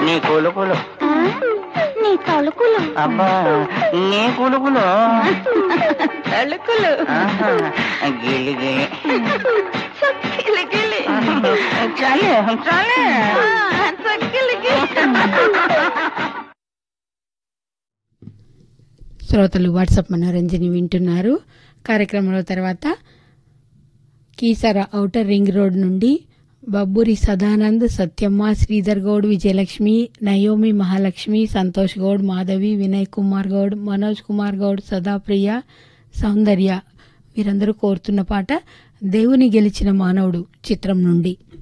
నీ కులుకులు నీ తలుకులు అబ్బా నీ కులుకులు తలుకులు ఆహా, గిలి గిలి చక్కిలి గిలి చాలే చాలే చక్కిలి గిలి శ్రోతలు వాట్సాప్ మనోరంజని వింటున్నారు కార్యక్రమంలో తర్వాత కీసర ఔటర్ రింగ్ రోడ్ నుండి బబ్బూరి సదానంద్ సత్యమ్మ శ్రీధర్ గౌడ్ విజయలక్ష్మి నయోమి మహాలక్ష్మి సంతోష్ గౌడ్ మాధవి వినయ్ కుమార్ గౌడ్ మనోజ్ కుమార్ గౌడ్ సదాప్రియ సౌందర్య వీరందరూ కోరుతున్న పాట దేవుని గెలిచిన మానవుడు చిత్రం నుండి